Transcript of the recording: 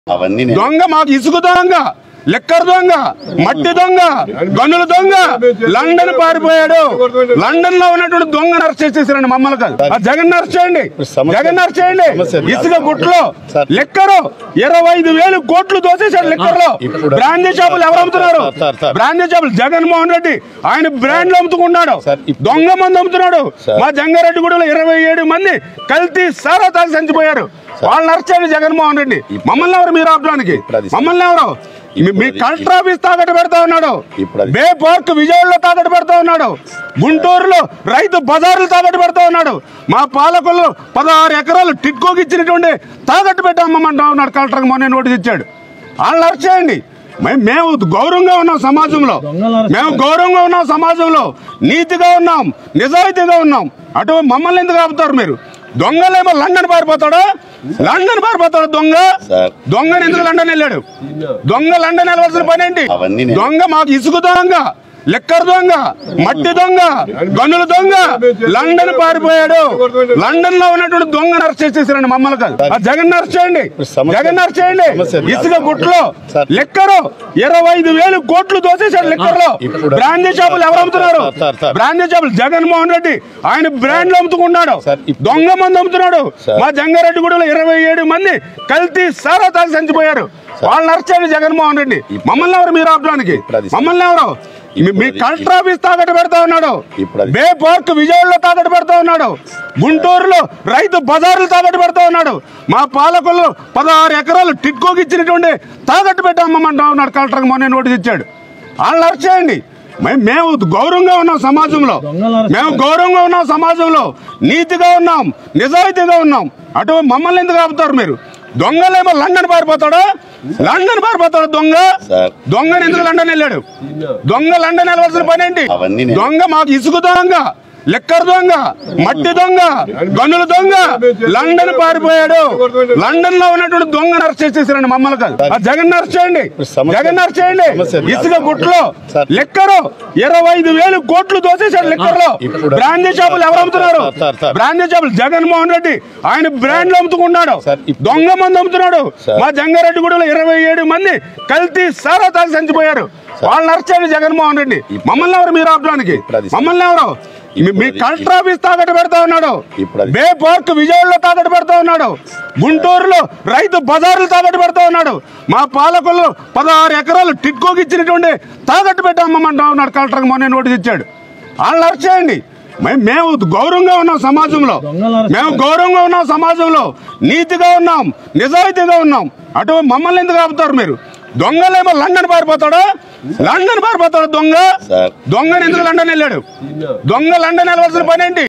అవన్నీ నేను- దొంగ మాకు ఇసుక దొంగ లెక్కర్ దొంగ మట్టి దొంగ గనుల దొంగ లండన్ పారిపోయాడు లండన్ లో ఉన్నటువంటి దొంగ అరెస్ట్ చేసేసారండి మమ్మల్ని కాదు ఆ జగన్ అరెస్ట్ చేయండి సమస్య- జగన్ అరెస్ట్ చేయండి సమస్య కాదు. ఇసుక గుట్లో సార్. లెక్కరు ఇరవై ఐదు వేలు కోట్లు దోసేశాడు లెక్కర్ లో ఇప్పుడు- బ్రాండీ షాపులు ఎవరు అమ్ముతున్నారు సార్, సార్, సార్. బ్రాండీ షాపులు జగన్మోహన్ రెడ్డి ఆయన బ్రాండ్లు అమ్ముతున్నాడు సార్, ఇప్పుడు- దొంగ మంది అమ్ముతున్నాడు సార్. మా జంగారెడ్డిగూడలో ఇరవై ఏడు మంది కల్తీ సారా తాగి చనిపోయారు వాళ్ళని అరెస్ట్ చేయండి జగన్మోహన్ రెడ్డి మమ్మల్ని ఎవరు మీరు ఆపడానికి ఇప్పుడు అది- మమ్మల్ని ఎవరు మీ- మీ కలెక్టర్ ఆఫీస్ తాకట్టు పెడతా ఉన్నాడు ఇప్పుడు అది- బే పార్క్ విజయవాడలో తాకట్టు పెడతా ఉన్నాడు గుంటూరులో రైతు బజార్లు తాకట్టు పెడతా ఉన్నాడు మా పాలకులు పదహారు ఎకరాలు టిట్కోకి ఇచ్చినటువంటి తాకట్టు పెట్టామమ్మంటా ఉన్నాడు కలెక్టర్ మొన్న నోటీస్ ఇచ్చాడు వాళ్ళని అరెస్ట్ చేయండి మే- మేము గౌరవంగా ఉన్నాం సమాజంలో మేము గౌరవంగా ఉన్నాం సమాజంలో నీతిగా ఉన్నాం నిజాయితీగా ఉన్నాం అటు మమ్మల్ని ఎందుకు ఆపుతారు మీరు దొంగలేమో లండన్ పారిపోతాడా లండన్ పారిపోతాడు దొంగ సార్. దొంగని ఎందుకు లండన్ వెళ్ళాడు దొంగ లండన్ వెళ్ళవలసిన పని ఏంటి అవన్నీ నేను- దొంగ మాకు ఇసుక దొంగ లెక్కర్ దొంగ మట్టి దొంగ గనుల దొంగ లండన్ పారిపోయాడు లండన్ లో ఉన్నటువంటి దొంగ అరెస్ట్ చేసేసారండి మమ్మల్ని కాదు ఆ జగన్ అరెస్ట్ చేయండి సమస్య- జగన్ అరెస్ట్ చేయండి సమస్య కాదు. ఇసుక గుట్లో సార్. లెక్కరు ఇరవై ఐదు వేలు కోట్లు దోసేశాడు లెక్కర్ లో ఇప్పుడు- బ్రాండీ షాపులు ఎవరు అమ్ముతున్నారు సార్, సార్, సార్. బ్రాండీ షాపులు జగన్మోహన్ రెడ్డి ఆయన బ్రాండ్లు అమ్ముతున్నాడు సార్, ఇప్పుడు- దొంగ మంది అమ్ముతున్నాడు సార్. మా జంగారెడ్డిగూడలో ఇరవై ఏడు మంది కల్తీ సారా తాగి చనిపోయారు వాళ్ళని అరెస్ట్ చేయండి జగన్మోహన్ రెడ్డి మమ్మల్ని ఎవరు మీరు ఆపడానికి ఇప్పుడు అది- మమ్మల్ని ఎవరు మీ- మీ కలెక్టర్ ఆఫీస్ తాకట్టు పెడతా ఉన్నాడు ఇప్పుడు అది- బే పార్క్ విజయవాడలో తాకట్టు పెడతా ఉన్నాడు గుంటూరులో రైతు బజార్లు తాకట్టు పెడతా ఉన్నాడు మా పాలకులు పదహారు ఎకరాలు టిట్కోకి ఇచ్చినటువంటి తాకట్టు పెట్టామమ్మంటా ఉన్నాడు కలెక్టర్ మొన్న నోటీస్ ఇచ్చాడు వాళ్ళని అరెస్ట్ చేయండి మే- మేము గౌరవంగా ఉన్నాం సమాజంలో మేము గౌరవంగా ఉన్నాం సమాజంలో నీతిగా ఉన్నాం నిజాయితీగా ఉన్నాం అటు మమ్మల్ని ఎందుకు ఆపుతారు మీరు దొంగలేమో లండన్ పారిపోతాడా లండన్ పారిపోతాడు దొంగ సార్. దొంగని ఎందుకు లండన్ వెళ్ళాడు దొంగ లండన్ వెళ్ళవలసిన పని ఏంటి అవన్నీ నేను- దొంగ మాకు ఇసుక దొంగ లెక్కర్ దొంగ మట్టి దొంగ గనుల దొంగ లండన్ పారిపోయాడు లండన్ లో ఉన్నటువంటి దొంగ అరెస్ట్ చేసేసారండి మమ్మల్ని కాదు ఆ జగన్ అరెస్ట్ చేయండి సమస్య- జగన్ అరెస్ట్ చేయండి సమస్య కాదు. ఇసుక గుట్లో సార్. లెక్కరు ఇరవై ఐదు వేలు కోట్లు దోసేశాడు లెక్కర్ లో ఇప్పుడు- బ్రాండీ షాపులు ఎవరు అమ్ముతున్నారు సార్, సార్, సార్. బ్రాండీ షాపులు జగన్మోహన్ రెడ్డి ఆయన బ్రాండ్లు అమ్ముతున్నాడు సార్, ఇప్పుడు- దొంగ మంది అమ్ముతున్నాడు సార్. మా జంగారెడ్డిగూడలో ఇరవై ఏడు మంది కల్తీ సారా తాగి చనిపోయారు వాళ్ళని అరెస్ట్ చేయండి జగన్మోహన్ రెడ్డి మమ్మల్ని ఎవరు మీరు ఆపడానికి ఇప్పుడు అది- మమ్మల్ని ఎవరు మీ- మీ కలెక్టర్ ఆఫీస్ తాకట్టు పెడతా ఉన్నాడు ఇప్పుడు అది- బే పార్క్ విజయవాడలో తాకట్టు పెడతా ఉన్నాడు గుంటూరులో రైతు బజార్లు తాకట్టు పెడతా ఉన్నాడు మా పాలకులు పదహారు ఎకరాలు టిట్కోకి ఇచ్చినటువంటి తాకట్టు పెట్టామమ్మంటా ఉన్నాడు కలెక్టర్ మొన్న నోటీస్ ఇచ్చాడు వాళ్ళని అరెస్ట్ చేయండి మే- మేము గౌరవంగా ఉన్నాం సమాజంలో మేము గౌరవంగా ఉన్నాం సమాజంలో నీతిగా ఉన్నాం నిజాయితీగా ఉన్నాం అటు మమ్మల్ని ఎందుకు ఆపుతారు మీరు దొంగలేమో లండన్ పారిపోతాడా లండన్ పారిపోతాడు దొంగ సార్. దొంగని ఎందుకు లండన్ వెళ్ళాడు దొంగ లండన్ వెళ్ళవలసిన పని ఏంటి